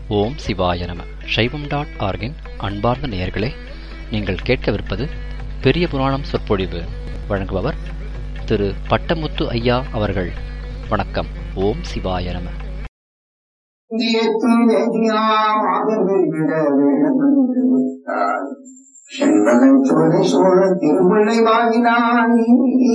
ஓம் சிவாய நம சைவம் டாட் ஆர்கின் அன்பார்ந்த நேயர்களே நீங்கள் கேட்கவிருப்பது பெரிய புராணம் சொற்பொழிவு வழங்குபவர் திரு பட்டமுத்து ஐயா அவர்கள் வணக்கம் ஓம் சிவாய நம செண்பகன் சோழ சோழ திருமுல்லை வாங்கினாய்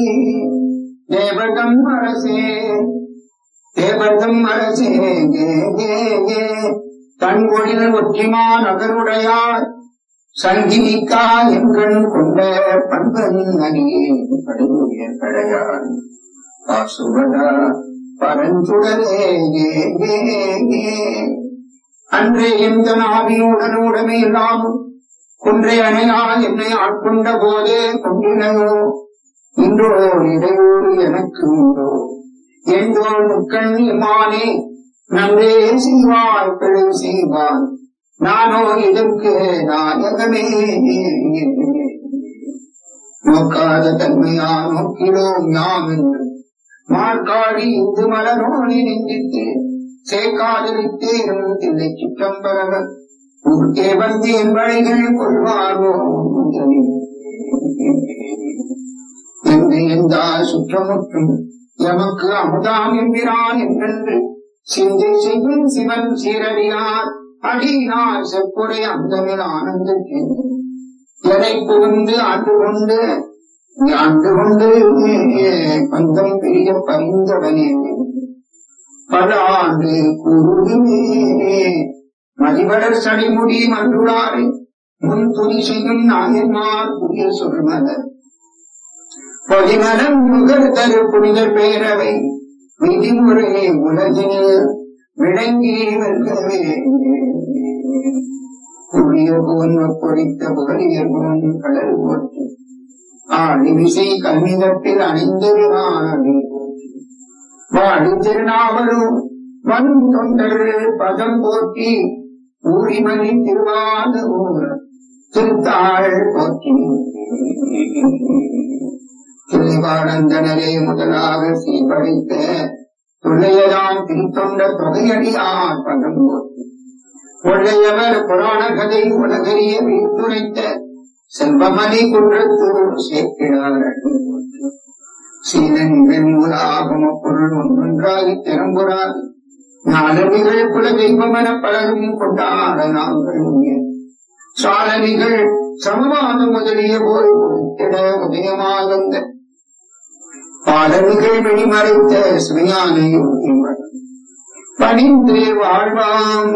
தேவதம் அரசே தேவதம் அரசே கே கே கே தன்கொழில் ஒற்றிமா நகருடையார் சங்கினிக்கா எங்கண் கொண்ட பண்பன் அணியே படுகுய கடையார் பாசுவதா பரஞ்சுடரே கே கே கே அன்றே எந்த நாவினுடன் உடமை இல்லாமல் குன்றை அணையா என்னை ஆட்கொண்ட போதே கொண்டினையோ இன்றோ இடையூறு எனக்கு உண்டோ என்றோ முக்கண் இம்மானே நன்றே செய்வாய் பிழை செய்வாய் நானோ இதற்கு நாயகமே நோக்காத தன்மையா நோக்கிலோம் யாம் என்று மார்காடி இந்து மலரோனி நெஞ்சித்து சேக்காதலித்தேரும் தில்லை சிற்றம்பரவர் ஊர்க்கே வந்து என் வழிகள் கொள்வாரோ என்று எந்தால் சுற்றமுற்றும் எமக்கு அமுதாம் என்கிறான் என்றென்று சிந்தை செய்யும் சிவன் சீரடியார் அடியினார் செப்புரை அந்தமில் ஆனந்த எனை புகுந்து ஆண்டு கொண்டு ஆண்டு கொண்டு பந்தம் பெரிய பரிந்தவனே பல ஆண்டு கூறுமே மதிவடர் சடிமுடி மன்றுளாரை முன் துணி செய்யும் நாயன்மார் புதிய சொல்மலர் பொதிமலம் முகர் தரு புனிதர் பேரவை விதிமுறையை உலகில் விளங்கி வெல்கவே புதிய போன் பொறித்த புகழியர் போன் கடல் போற்று ஆடி விசை கல்மிதத்தில் அணிந்திருவானே வாடி திருநாவலும் வரும் தொண்டர் பதம் போற்றி ஊழிமணி திருவாத ஊர் திருத்தாள் போற்றி திருவானந்தனரே முதலாக சீர்படைத்த துள்ளையதாம் திருத்தொண்ட தொகையடியார் பதம் போற்றி கொள்ளையவர் புராண கதை உலகறிய வீட்டுரைத்த செல்வமணி குன்றத்தூர் சேர்க்கிறார் சீனங்கள் நூலாகம பொருள் ஒன்றொன்றாகி திறம்புறாது நாளனிகள் குல தெய்வமென பலரும் கொண்டாட நாங்கள் சாலனிகள் சமவாத முதலிய போய் கொடுத்திட உதயமாகந்த பாடல்கள் வெளிமறைத்த சுயான பணிந்து வாழ்வாம்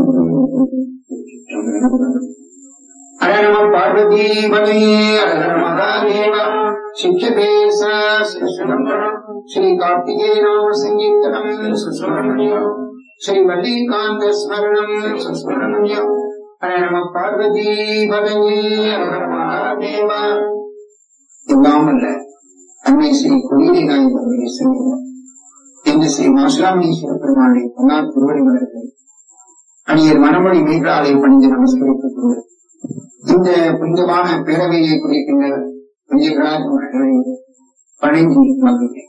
அரணம பார்வதி பதையே அரண மகாதேவ சிக்ஷபேச ஸ்ரீ கார்த்திகேய நாம சங்கீர்த்தனம் சுஸ்மரணியம் ஸ்ரீ வல்லிகாந்த ஸ்மரணம் சுஸ்மரணியம் ஹர நம பார்வதி பதையே ஹர மகாதேவ எல்லாம் அல்ல அன்னை ஸ்ரீ குயிலி நாயகர் இந்த ஸ்ரீ மாசுராமணீஸ்வர பெருமாளை பன்னார் திருவடிமலர்கள் அணியர் மனமொழி மீண்டாலை பணிந்து நமஸ்கரித்துக் கொண்டு இந்த புனிதமான பேரவையை குறிக்கின்ற புனிதர்களாக அவர்களை பணிந்து மகிழ்ந்தேன்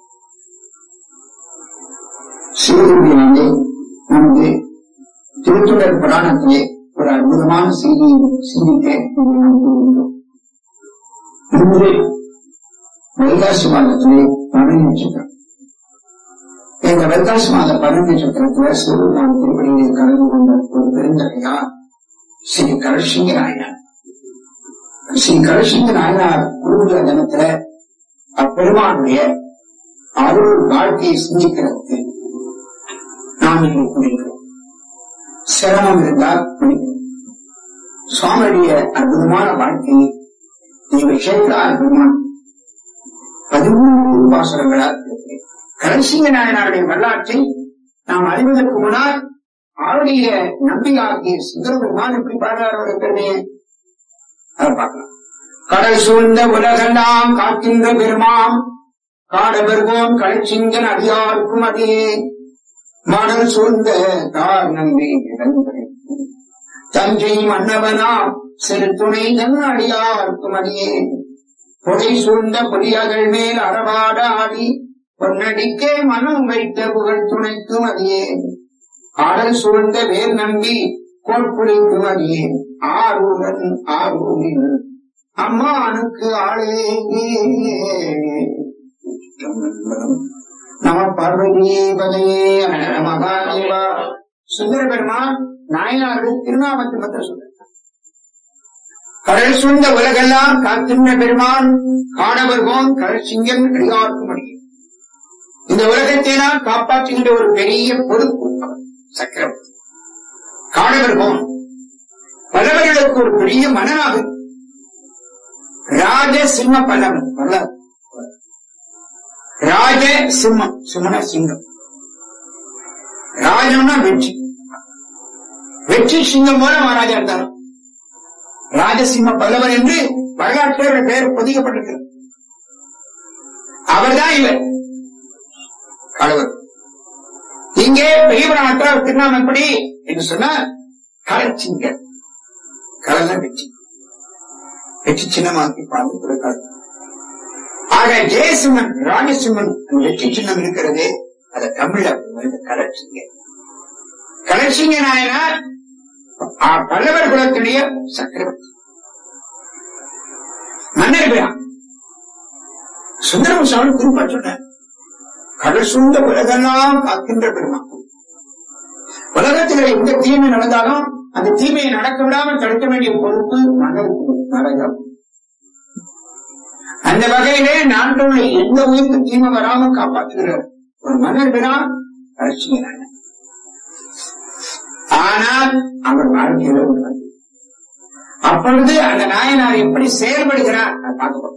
சிவகுருவினாலே நமது திருத்துடர் புராணத்திலே ஒரு அற்புதமான செய்தியை சிந்திக்க நாம் கூறுகின்றோம் இன்று வைகாசி மாதத்திலே பரணி நட்சத்திரம் இந்த வைகாசி மாத பரணி நட்சத்திரத்துல சிவபெருமான் திருப்பதியிலே கலந்து கொண்ட ஒரு பெருந்தகையார் ஸ்ரீ கரசிங்க நாயனார் ஸ்ரீ கரசிங்க நாயனார் கூடுதல தினத்துல அப்பெருமானுடைய அருள் வாழ்க்கையை சிந்திக்கிறதுக்கு நாம் இங்கே குடிக்கிறோம் சிரமம் இருந்தால் குடிக்கிறோம் சுவாமியுடைய அற்புதமான வாழ்க்கையை நீங்கள் கேட்கிறார் பெருமான் பதிமூன்று வாசகங்களால் கடைசிங்க நாயனாருடைய வரலாற்றை நாம் அறிவதற்கு முன்னால் அவருடைய நம்பியாகிய சுந்தர பெருமான் எப்படி பாடுறார் இருக்கிறதே அதை பார்க்கலாம் கடல் சூழ்ந்த உலகெல்லாம் காக்கின்ற பெருமான் காடபெருவோன் கலைச்சிங்கன் அடியாருக்கும் அதே மணல் சூழ்ந்த தார் நம்பி தஞ்சை மன்னவனா சிறு துணை தன் அடியாருக்கும் அடியே பொடை சூழ்ந்த பொடியகள் மேல் அறவாட ஆடி பொன்னடிக்கே மனம் வைத்த புகழ் துணைக்கும் அடியே ஆடல் சூழ்ந்த வேர் நம்பி கோட்புடைக்கு அடியே ஆரூரன் ஆரூரில் அம்மானுக்கு ஆளே நம பார்வதீபதையே மகாதேவா சுந்தர பெருமான் நாயனார்கள் திருநாமத்தை மட்டும் சொல்ற கடல் சூழ்ந்த உலகெல்லாம் காத்திருந்த பெருமான் காணவர்கோன் கடல் சிங்கம் அடியார்க்கும் அடியும் இந்த உலகத்தையெல்லாம் காப்பாற்றுகின்ற ஒரு பெரிய பொறுப்பு அவர் சக்கரவர்த்தி காணவர்கோன் பல்லவர்களுக்கு ஒரு பெரிய மனநாகு ராஜ சிம்ம பல்லவன் வரலாறு ராஜ சிம்மம் சிம்மன சிங்கம் ராஜம்னா வெற்றி வெற்றி சிங்கம் போல மகாராஜா இருந்தார் ராஜசிம்ம பல்லவர் என்று வரலாற்றில் பெயர் பொதிக்கப்பட்டிருக்கிறது அவர்தான் இவர் கடவுள் இங்கே பெரியவரான திருநாமம் எப்படி என்று சொன்னால் கலச்சிங்க கலன வெற்றி வெற்றி சின்னமாக்கி பார்த்து ஆக ஜெயசிம்மன் ராஜசிம்மன் அந்த வெற்றி சின்னம் இருக்கிறது அதை தமிழ்ல கலச்சிங்க கலச்சிங்க நாயனார் ஆ, பல்லவர் குலத்துடைய சக்கரவர்த்தி மன்னர் பிரான் சுந்தரம் சுவாமி குறிப்பா சொன்னார் கடல் சூழ்ந்த உலகெல்லாம் காக்கின்ற பெருமான் உலகத்தில் எந்த தீமை நடந்தாலும் அந்த தீமையை நடக்க விடாமல் தடுக்க வேண்டிய பொறுப்பு மன்னருக்கு நரகம் அந்த வகையிலே நாட்டில் உள்ள எந்த உயிருக்கும் தீமை வராமல் காப்பாற்றுகிறார் ஒரு மன்னர் பிரான் ரசிக்கிறார் ஆனால் அவர் வாழ்க்கையில உள்ளது அப்பொழுது அந்த நாயனார் எப்படி செயல்படுகிறார் அதை பார்க்க போறோம்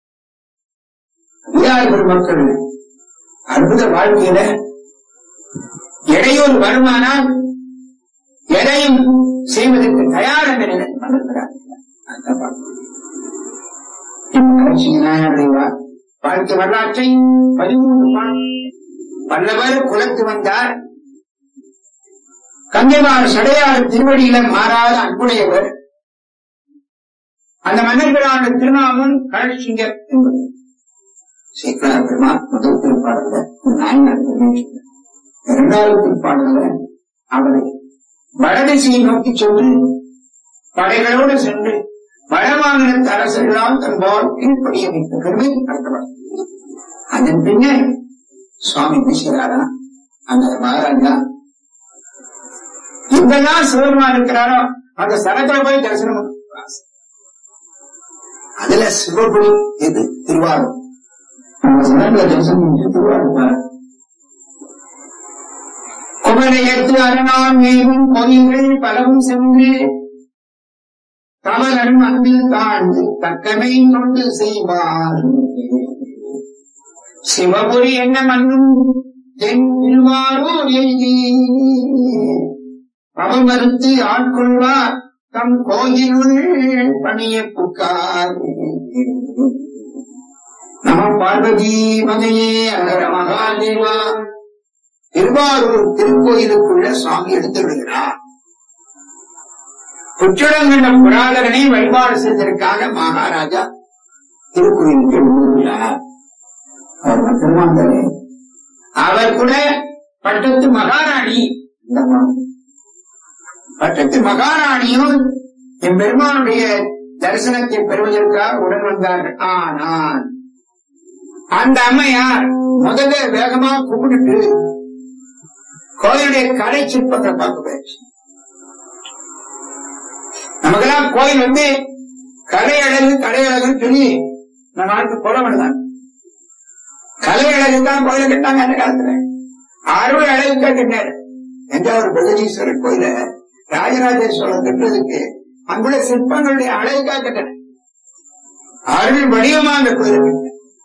அதிகார பெருமக்கள் அற்புத வாழ்க்கையில இடையூறு வருமானால் எதையும் செய்வதற்கு தயார் என்ற நிலை வந்திருக்கிறார் அதான் பார்க்கணும். இப்ப கடைசி நாயனுடைய வா- வாழ்க்கை வரலாற்றை பதிமூன்று பாடல். பல்லவர் குலத்து வந்தார் கங்கைமார் சடையார் திருவடியில மாறாத அன்புடையவர் அந்த மன்னர்களான திருநாமம் கழற்சிங்கர் என்பது சீக்கிர பெருமாள் முதல் திருப்பாடல நாயனார் தெரிவிக்கிறார். இரண்டாவது திருப்பாடல அவரை வடதிசையை நோக்கி சென்று படைகளோடு சென்று வடமாநிலத்து அரசர்களால் தன்பால் கீழ்ப்படிய வைத்த பெருமை நடத்தவர் அதன் பின்னர் சுவாமி பேசுகிறாரா அந்த மகாராஜா எங்கெல்லாம் சிவபெருமான் இருக்கிறாரோ அந்த ஸ்தலத்துல போய் தரிசனம் பண்ணுவார். அதுல சிவபுரி எது திருவாரூர் அந்த ஸ்தலத்துல தரிசனம் பண்ணி திருவாரூர் குமரையத்து அரணான் மேலும் கோயில்கள் பலவும் சென்று தவறன் அன்பில் தாழ்ந்து தக்கமை கொண்டு செய்வார் சிவபுரி என்ன மண்ணும் தென் திருவாரூர் எழுதி அவள் மறுத்து ஆட்கொள்வார் தம் கோயிலுள் பணிய புக்கார் நம பார்வதி மதையே அகர மகாதேவா திருவாரூர் திருக்கோயிலுக்குள்ள சுவாமி எடுத்து விடுகிறார் புற்றடங்கண்ட புராதகனை வழிபாடு செய்வதற்காக மகாராஜா திருக்கோயிலுக்கு எழுந்துள்ளார் அவர் மட்டுமாந்தரே அவர் கூட பட்டத்து மகாராணி இந்த ம- பட்டத்து மகாராணியும் என் பெருமானுடைய தரிசனத்தை பெறுவதற்காக உடன் வந்தார்கள் ஆனால் அந்த அம்மையார் முதல்ல வேகமா கூப்பிட்டுட்டு கோயிலுடைய கலை சிற்பத்தை பார்க்க போயிடுச்சு நமக்கெல்லாம் கோயில் வந்து கலை அழகு கடை அழகுன்னு சொல்லி நம்ம நாட்டு புலவன் கலை அழகு தான் கோயில கட்டாங்க அந்த காலத்துல அறுவை அழகுக்கா கட்டினாரு தஞ்சாவூர் பிரகதீஸ்வரர் கோயில ராஜராஜ சோழன் கட்டுறதுக்கு அங்குள்ள சிற்பங்களுடைய அழகுக்கா கட்டின அருள் வடிவமா அந்த கோயிலை கட்டின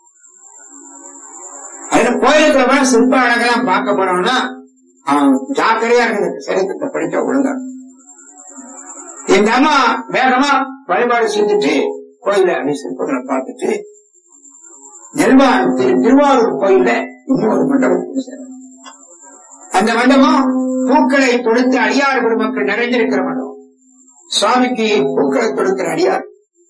அதுல கோயிலுக்குள்ள போனா சிற்ப அழகெல்லாம் பார்க்க போனோம்னா அவன் ஜாக்கிரதையா இருக்குது சரித்திரத்தை படிச்சா ஒழுங்கா எங்க அம்மா வேகமா வழிபாடு செஞ்சுட்டு கோயில அப்படி சிற்பங்களை பார்த்துட்டு நெல்வா திரு திருவாரூர் கோயில்ல இன்னொரு மண்டபத்துக்கு சேர்ந்தாங்க. அந்த மண்டபம் பூக்களை தொடுத்து அடியார் பெருமக்கள் நிறைந்திருக்கிற மண்டபம் சுவாமிக்கு பூக்களை தொடுக்கிற அடியார்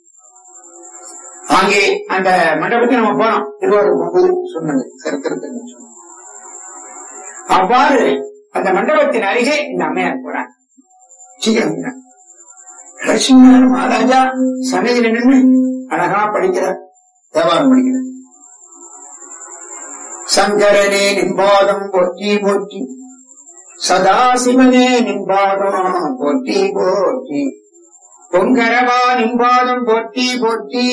அங்கே அந்த மண்டபத்துக்கு நம்ம போனோம் திருவாரூர் போகும்போது சொன்னது சரித்திரத்தை சொன்னோம். அவ்வாறு அந்த மண்டபத்தின் அருகே இந்த அம்மையார் போறாங்க சீக்கிரம் வந்தாங்க. லட்சுமி மகாராஜா சன்னதியில நின்று அழகா படிக்கிறார் தேவாரம் படிக்கிறார் சங்கரனே நின்பாதம் போற்றி போற்றி சதாசிவனே நின்பாதம் போற்றி போற்றி பொங்கரவா நின்பாதம் போற்றி போற்றி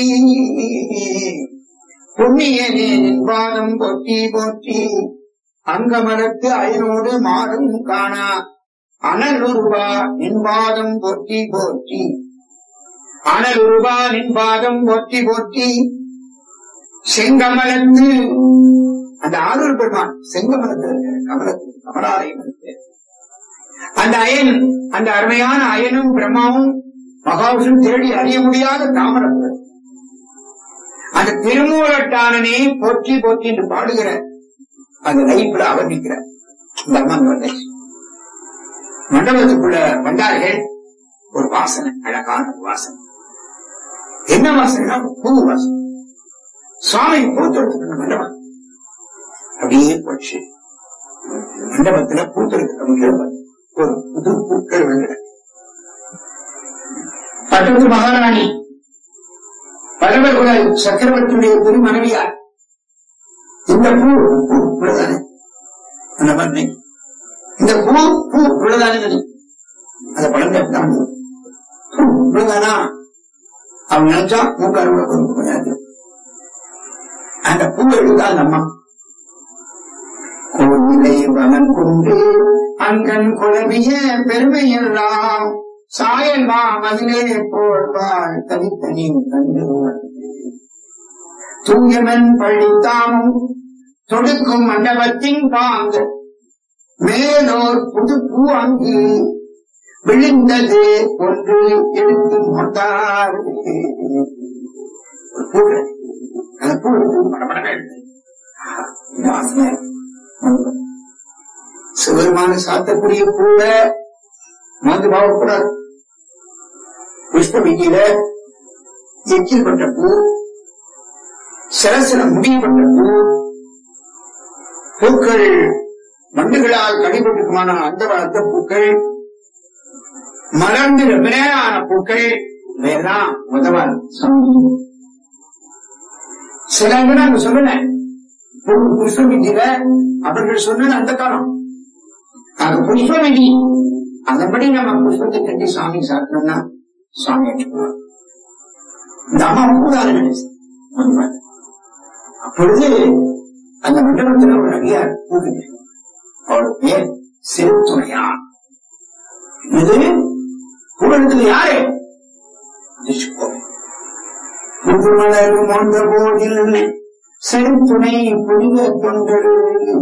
புண்ணியனே நின்பாதம் போற்றி போற்றி அங்கமலத்து அயனோடு மாறும் காணா அனலுருவா நின்பாதம் போற்றி போற்றி அனலுருவா நின்பாதம் போற்றி போற்றி செங்கமலத்து அந்த ஆரூர் பெருமான் செங்கமலத்தில் இருக்கிற கமலத்து கமலாலயம் இருக்கு. அந்த அயன் அந்த அருமையான அயனும் பிரம்மாவும் மகாவிஷ்ணு தேடி அறிய முடியாத தாமரப்பு அந்த திருமூலட்டானனை போற்றி போற்றி என்று பாடுகிற அந்த லைஃப்ல அவர்ணிக்கிற இந்த அம்மன் வந்துச்சு மண்டபத்துக்குள்ள வந்தார்கள் ஒரு வாசனை அழகான ஒரு வாசனை என்ன வாசனைனா பூ வாசனை சுவாமி பூத்தெடுத்துக்கிற மண்டபம் அப்படியே போச்சு மண்டபத்துல பூத்தெடுத்து ஒரு புது பூக்கள் விழுந்த பட்டத்து மகாராணி பல்லவகுல சக்கரவர்த்தியுடைய திரு மனைவியார் இந்த பூ பூ உள்ளதானே அந்த பண்ணை இந்த பூ பூ உள்ளதானே அந்த பழங்க தான் பூ உள்ளதானா அவன் நினைச்சா மூக்காரோட ஒரு கொஞ்சம் அந்த பூ எடுத்தா அந்த அம்மா கோவிலை வனம் கொண்டு அங்கன் குழவிய பெருமையெல்லாம் சாயல் மாமதிலே போழ்வாள் தனித்தனி கண்டு தூயவன் பழித்தாமும் தொடுக்கும் மண்டபத்தின் பாங்கு மேலோர் புது பூ அங்கு விழுந்தது ஒன்று எடுத்து கொண்டார் ஒரு பூ கிடையாது. அந்த பூ எடுத்து படபடன்னு எடுத்து இந்த வாசனை சிவருமான சாத்தக்கூடிய பூவை மந்து பாவக்கூடாது புஷ்ப விதியில எச்சில் பட்ட பூ சில முடியப்பட்ட பூ பூக்கள் மண்டுகளால் கடிபட்டுக்குமான அந்த அந்த பூக்கள் மலர்ந்து ரொம்ப நேரம் ஆன பூக்கள் வேறதான் உதவாது சில நாங்க சொல்லல புஷ்ப விதியில அவர்கள் சொன்னது அந்த காலம் அது புஷ்ப விதி அதன்படி நம்ம புஷ்பத்தை கட்டி சாமி சாப்பிட்டோம்னா சுவாமி ஏற்றுக்குவார் இந்த அம்மா பூதாரி நினைச்சு அப்பொழுது அந்த மண்டபத்தில் ஒரு அடியார் கூடுது அவர் பேர் சிறுத்துணையா இது கூடத்தில் யாரு புதுமலர் மொந்த போதில் செருத்துணை புனித தொண்டரு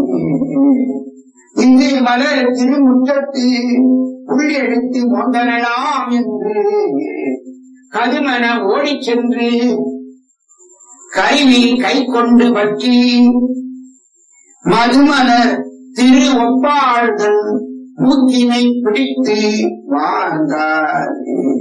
இங்கே மலர் திருமுற்றத்து உள்ளெடுத்து மொந்தனலாம் என்று கதுமன ஓடிச் சென்று கைவி கை கொண்டு பற்றி மதுமலர் திரு ஒப்பாள்தன் மூக்கினை பிடித்து வாழ்ந்தார்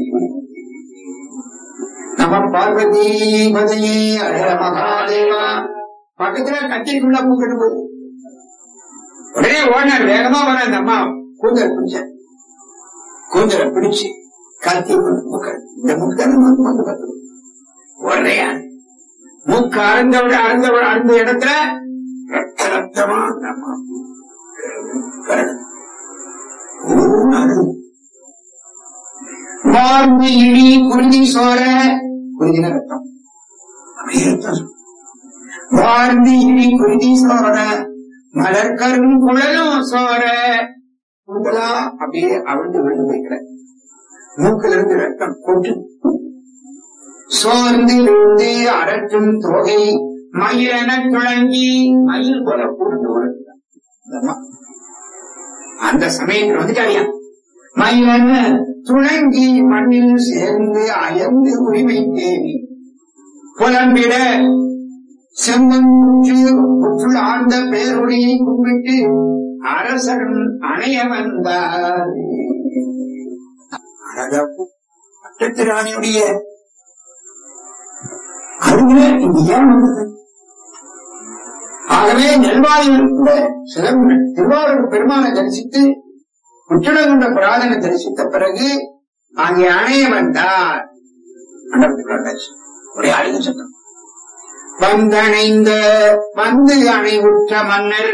நம பார்வதி பதையே அழக மகாதேவா பக்கத்துல கத்திரிக்குள்ள பூக்கிட்டு போகுது உடனே ஓடினார் வேகமா வர அந்த அம்மா கூந்தல் பிடிச்ச கூந்தலை பிடிச்சு கத்தி மூக்கள் இந்த முக்கல் வந்து பார்த்து உடனே மூக்கு அறந்தவிட அறந்தவிட அறந்த இடத்துல ரத்த ரத்தமா அந்த அம்மா கரடு. ஊன்னு அழுது. வாழ்ந்து இடி குருதி சோர குருதின ரத்தம் அப்படியே ரத்தம் வாழ்ந்து இடி குருதி சோர மலர்கரும் குழலும் சோர கூந்தலா அப்படியே அவிழ்ந்து விழுந்து வைக்கிற மூக்கில இருந்து ரத்தம் கொட்டு சோர்ந்து விழுந்து அரற்றும் தொகை மயிலென துளங்கி மயில் போல கூர்ந்து விழுந்தார். இந்த அம்மா. அந்த சமயத்தில் வந்துட்டாரியா மயிலென துளங்கி மண்ணில் சேர்ந்து அயர்ந்து உரிமை தேவி புலம்பிட செம்மஞ்சு புற்றுள் ஆழ்ந்த பேரொழியை கும்பிட்டு அரசன் அணைய வந்தார் அழகப்பு பட்டத்திராணியுடைய அருகில இங்க ஏன் வந்தது ஆகவே நெல்வாயில் கூட சிலம்பு திருவாரூர் பெருமானை தரிசித்து உச்சடங்குண்ட புராதனை தரிசித்த பிறகு அங்கே அணைய வந்தார் மண்டபத்துக்குள்ள வந்தாச்சு. ஒரே அழுகு சத்தம் வந்தணைந்த வந்து அணை உற்ற மன்னர்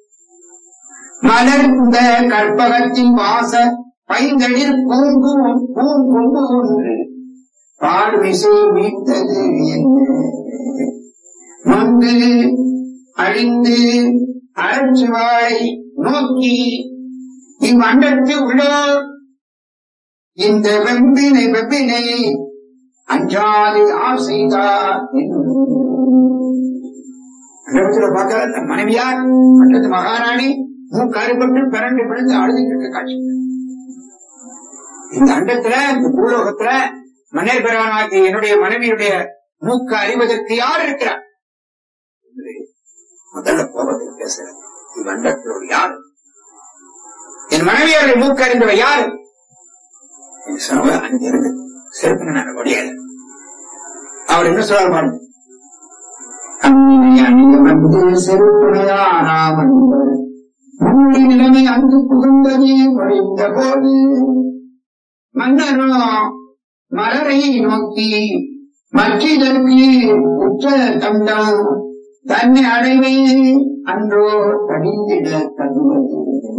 மலர்ந்த கற்பகத்தின் வாச பைந்தளிர் பூங்கு பூங்கொண்டு ஒன்று பார்மிசை மீட்டது என்ன வந்து அழிந்து அறச்சுவாழை நோக்கி இவ்வண்டத்து உள்ளோர் இந்த வெம்பினை வெப்பினை அஞ்சாது ஆசைதார் மண்டபத்துல பார்த்தால தன் மனைவியார் மண்டத்து மகாராணி மூக்கறுபட்டு பிறண்டு பிறந்து அழுதுகிட்டு காட்சி இந்த அண்டத்துல இந்த பூலோகத்துல மன்னர் பிறவனாகிய என்னுடைய மனைவியுடைய மூக்கு அறிவதற்கு யார் இருக்கிறார் என்று முதல்ல கோபத்தில் பேசுறேன் இவ்வண்டத்தில் யார் என் மனைவியோட மூக்கு அறிந்தவ யாரு என்று சொன்ன அங்கிருந்து செருப்பு நான் முடியாது அவர் என்ன சொல்றார் பாருங்க அந்நிலை அணிய வந்து செருப்புடையாராமன் முன்னி நிலைமை அங்கு புகுந்ததே ஒழிந்த போது மன்னனோ மலரை நோக்கி மற்றிதற்கு உற்ற தண்டம் தன்னை அடைவே அன்றோ கடிந்திட கருவது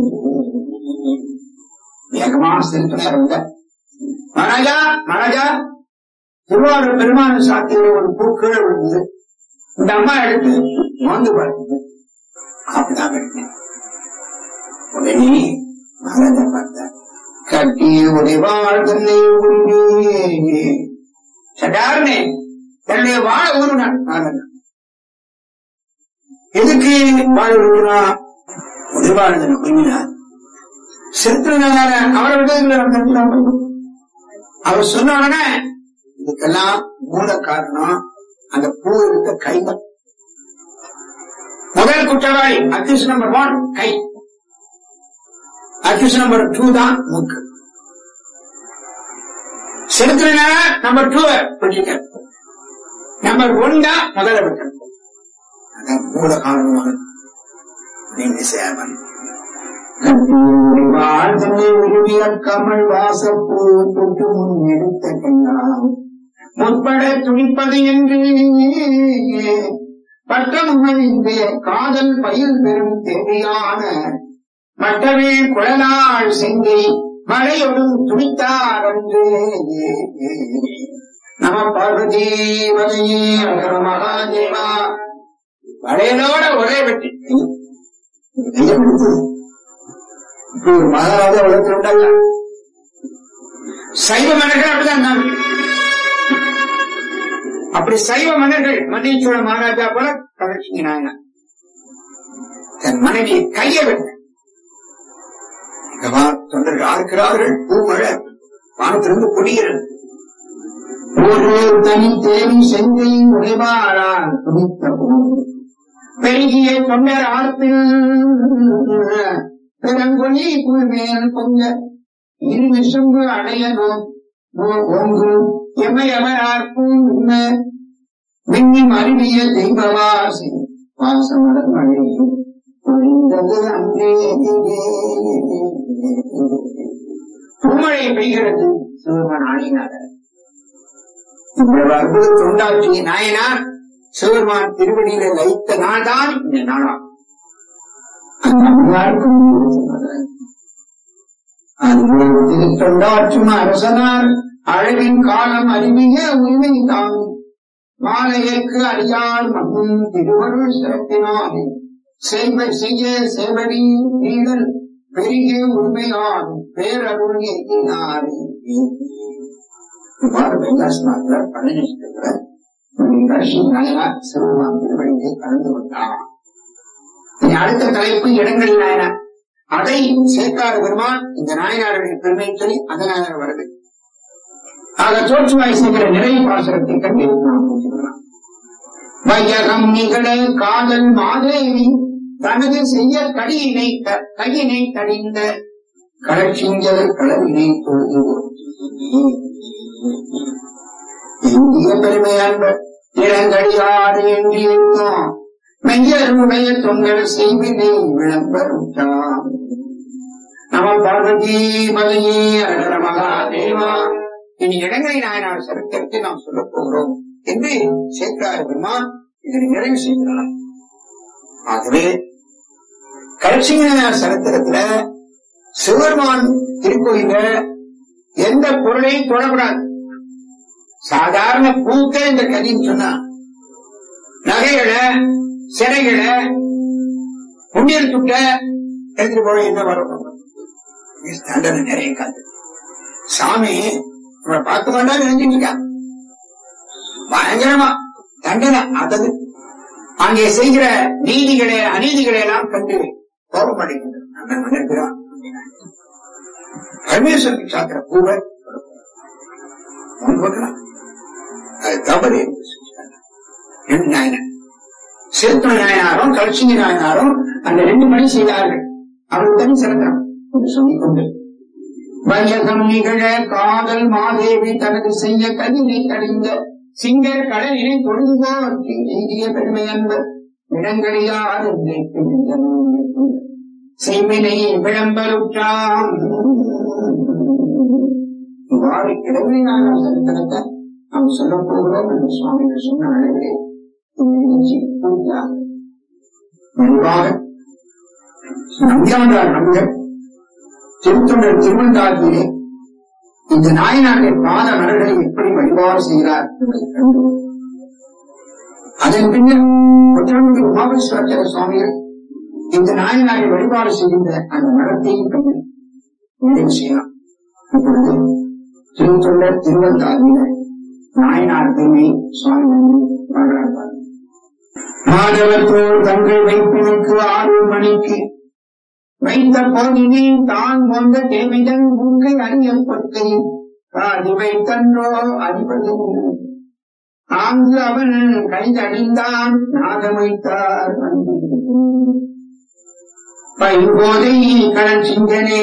வேகமா செலுத்தினார் வந்த மகாராஜா மகாராஜா திருவாரூர் பெருமாள் சாத்தியில ஒரு பூ கீழே விழுந்தது இந்த அம்மா எடுத்து மோந்து பார்த்தது அப்படிதான் எடுத்தேன் உடனே மகாராஜா பார்த்தார் கட்டிய உடைவாள் தன்னை உருவி சடார்னே தன்னுடைய வாழ ஊருனான் மகாராஜா எதுக்கு வாழ ஊருனா உடைவாள் தன்னை உரிமினார் செலுத்தினார அவரை விட அவர் சொன்ன உடனே இதுக்கெல்லாம் மூல காரணம் அந்த பூ இருக்க கைகள் முதல் குற்றவாளி அக்யூஸ் நம்பர் ஒன் கை அக்யூஸ் நம்பர் டூ தான் மூக்கு செலுத்தின நம்பர் டூ பிடிக்க நம்பர் ஒன் தான் முதல்ல விட்டணும் அதான் மூல காரணமாக நீங்க சேவன் வாழ்தனை உருவிய கமல் வாசப்பூ தொட்டு முன் எடுத்த கண்ணாம் முற்பட துணிப்பது என்று பட்டமுகழிந்தே காதல் பயில் பெறும் தேவையான மற்றவே குழலாள் செங்கை மழையொடும் துணித்தார் என்று நம பார்வதி வதையே அகர மகாதேவா வளையலோட ஒரே வெட்டி கையை பிடித்தது இப்படி ஒரு மகாராஜா உலகத்தில் உண்டல்ல சைவ மன்னர்கள் அப்படிதான் இருந்தாங்க அப்படி சைவ மன்னர்கள் மன்னீச்சோழ மகாராஜா போல கவர்ச்சிங்க நாயனா தன் மனைவி கையை விட்ட தொண்டர்கள் ஆர்க்கிறார்கள் பூமழை வானத்திலிருந்து பொடிகிறது ஒரு தனி தேவி செங்கை உடைவாரால் துணித்த போது பெருகிய தொண்டர் ஆர்ப்பில் பெருங்கொழி குழுமேல் பொங்க இரு விசும்பு அடைய ஓங்கு எமையவரார்க்கும் உண்ம மின்னி மருவிய தெய்வவாசி வாசமலர் மழை பொழிந்தது அன்றே பூமழை பெய்கிறது சிவபெருமான் ஆடினார் இவ்வளவு அற்புதத்தை உண்டாற்றிய நாயனார் சிவபெருமான் திருவடியில வைத்த நாள்தான் இந்த நாளாகும் திருத்தொண்டாற்றும் அரசனார் அழகின் காலம் அறிவிய உரிமை தாங்கி மாலையற்கு அறியார் மண்ணும் திருவருள் சிறப்பினாரே செய்வ செய்ய சேவடி நீங்கள் பெரிய உரிமையாகும் பேரருள் எண்ணினாரே இவ்வாறு வெங்காசனாத்துல பழனிஷ்டத்துல நாயனார் சிவபெருமான் திருவடியை கலந்து கொண்டார் இனி அடுத்த தலைப்பு இடங்களில் நாயனார் அதை சேர்க்காத பெருமான் இந்த நாயனாருடைய பெருமை சொல்லி அதனால வருது ஆக தோற்றுவாய் செய்கிற நிறைய பாசனத்தை கண்டு நாம் பேசுகிறோம் வையகம் நிகழ காதல் மாதேவி தனது செய்ய கடியினை த- கையினை தடிந்த கடற்சிஞ்சல் களவினை பொழுது இந்திய பெருமை அன்பர் இளங்கடியாறு என்று இருக்கும் மெய்யருடைய தொங்கல் செய்வினை விளம்பரம் நம பார்வதி மலையே அழக மகாதேவா இனி இடங்களை நாயனார் சரித்திரத்தை நாம் சொல்லப் போகிறோம் என்று சேக்கராய பெருமான் இதனை நிறைவு செய்கிறார் ஆகவே கட்சியினார் சரித்திரத்துல சிவருமான் திருக்கோயில எந்த பொருளையும் தொடக்கூடாது சாதாரண பூக்க இந்த கதின்னு சொன்னா நகைகளை சிறைகளை புண்ணியல் துட்ட எடுத்துட்டு போய் என்ன வரும் தண்டனை நிறைய காது சாமி நம்மளை பார்க்க வேண்டாம் நினைச்சுங்க பயங்கரமா தண்டனை அதது அங்கே செய்கிற நீதிகளை அநீதிகளை எல்லாம் கண்டு கோபம் அடைகின்றன நினைக்கிறான் பரமேஸ்வரன் சாத்திர பூவை முன்பக்கலாம் அது தவறு என்று சொல்கிறார். ரெண்டு நாயனர் சிறுத்துணை நாயனாரும் கலட்சுமி நாயனாரும் அந்த ரெண்டு மணி செய்தார்கள் அவர்கள் தனி சிறந்தார் என்று சொல்லிக் கொண்டு வையகம் நிகழ காதல் மாதேவி தனது செய்ய கதிரை கடிந்த சிங்கர் கடலினை தொழுதுபோர் எய்திய பெருமை அன்பர் இடங்களியார் செய்வினை விளம்பருற்றாம் இவ்வாறு கிழமையான சரித்திரத்தை நாம் சொல்ல போகிறோம் என்று சுவாமிகள் சொன்ன அளவிலே இந்த நிகழ்ச்சி பூர்த்தியாக நிறைவாக நம்பியாண்டார் நம்பியர் திருத்தொண்டர் திருவந்தாதியிலே இந்த நாயனாருடைய பாத மலர்களை எப்படி வழிபாடு செய்கிறார் என்பதை கண்டு அதன் பின்னர் கொற்றவனுக்கு உமாபேஸ்வரச்சர சுவாமிகள் இந்த நாயனாரை வழிபாடு செய்கின்ற அந்த மரத்தையும் கண்டு நிறைவு செய்யலாம் இப்பொழுது திருத்தொண்டர் திருவந்தாதியில நாயனார் பெருமை சுவாமி பாடுறார் மாதவத்தோர் தங்கள் வைப்பினுக்கு ஆறு மணிக்கு வைத்த போதினே தான் கொண்ட தேவிதன் உங்கை அறியப்பட்டை காதி வைத்தன்றோ அறிவது ஆங்கு அவன் கைதடிந்தான் நாதமைத்தார் பைம்போதை கடன் சிந்தனே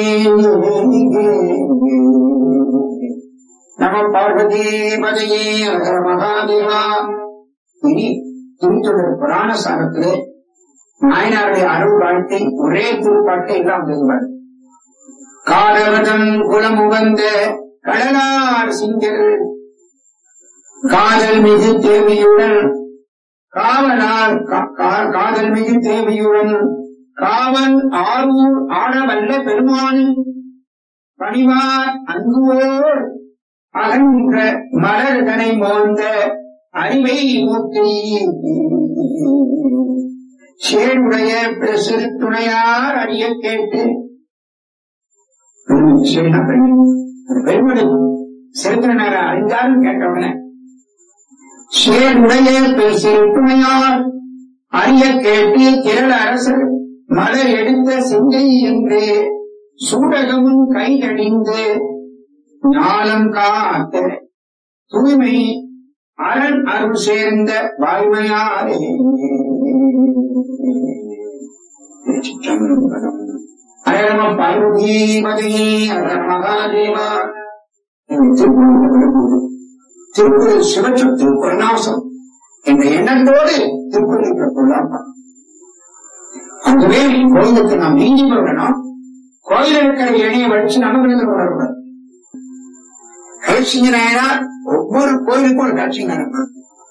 நம பார்வதி பதையே அகர மகாதேவா இனி திருத்தொடர் புராண சாரத்திலே நாயனாருடைய அருள் வாழ்க்கை ஒரே திருப்பாட்டை எல்லாம் சொல்வார் காரவதன் குலம் உகந்த கடலார் சிங்கர் காதல் மிகு தேவியுடன் காவலார் கா- கா- காதல் மிகு தேவியுடன் காவல் ஆரூர் ஆடவல்ல பெருமானி பணிவார் அங்குவோர் அகன்ற மலர்தனை மோந்த அறிவை மூர்த்தி சேருடைய சிறு துணையார் அறிய கேட்டு பெருமடி சிறுத்தனர் அறிந்தாலும் கேட்டவுடனே சேருடைய சிறு துணையார் அறிய கேட்டு திரள் அரசர் மலர் எடுத்த சிந்தை என்று சூடகமும் கையடிந்து ஞானம் காத்த தூய்மை அரண் அருள் சேர்ந்த வாய்மையாரே திருச்சிற்றம்பலம். அரணம பார்வதி மதையே அரண மகாதேவா திருக்குறள் சிவச்சொத்து பொருளாசம் என்ற எண்ணத்தோடு திருக்குறள் கொள்ளாமா அதுவே கோயிலுக்கு நாம் நீங்கி போகணும் கோயில் இருக்கிற எளிய வடிச்சு நமக்கு வரக்கூடாது கலட்சிங்க நாயனார் ஒவ்வொரு கோயிலுக்கும் ஒரு கலட்சிங்க நாயனார்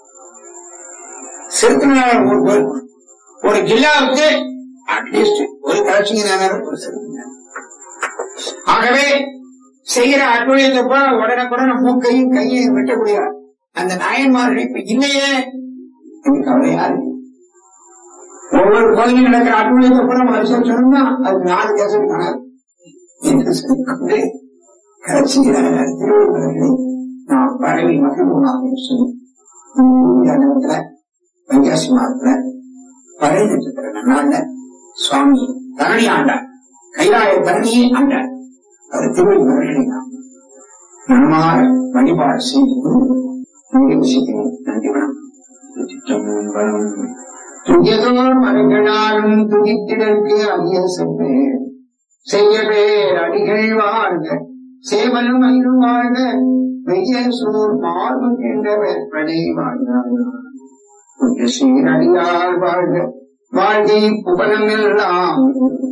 சிறுத்தனார் ஒரு கோயில் ஒரு ஜில்லாவுக்கு அட்லீஸ்ட் ஒரு கலட்சிங்க நாயனார் ஒரு சிறுத்தனார் ஆகவே செய்கிற அட்டுழியத்தை போல உடனுக்குடனே மூக்கையும் கையையும் வெட்டக்கூடிய அந்த நாயன்மார்கள் இப்ப இல்லையே எனக்கு கவலை யாரு ஒவ்வொரு கோயிலும் நடக்கிற அட்டுழியத்தை போல மனுஷன் சொன்னா அது நாலு கேசம் காணாது என்று சொல்லிக்கொண்டு கடைசியிலான திருவள்ளுவர்களை நாம் பரவி மகிழ்வுமாக சொல்லி இந்த நேரத்துல வைகாசி மாதத்துல பழைய நட்சத்திர நாள்ல சுவாமி தரணி ஆண்டார் கைலாய தரணியே ஆண்டார் அவர் திருவள்ளுவர்களை நாம் மனமாற வழிபாடு செய்து நிறைவு செய்கிறேன் நன்றி வணக்கம் சிற்றம்பலம். துயதோர் மரங்களாலும் துதித்திடற்கு அரிய செவ்வே செய்யவே அடிகள் வாழ்க சேவலும் அயிரும் வாழ்க வெய்ய சூர் மார்பு என்ற வேற்பனை வாழ்க சீரடியார் வாழ்க வாழ்கை புகழம் எல்லாம்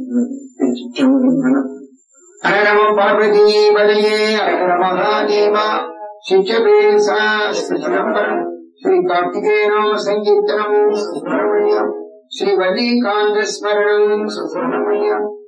ஹரரம பார்வதி பதையே ஹரஹர மகாதேவா சிச்சபேசா ஸ்ரீ கார்த்திகேயநாம சங்கீர்த்தனம் சுப்பிரமணியம் ஸ்ரீ வல்லிகாந்த ஸ்மரணம் சுப்பிரமணியம்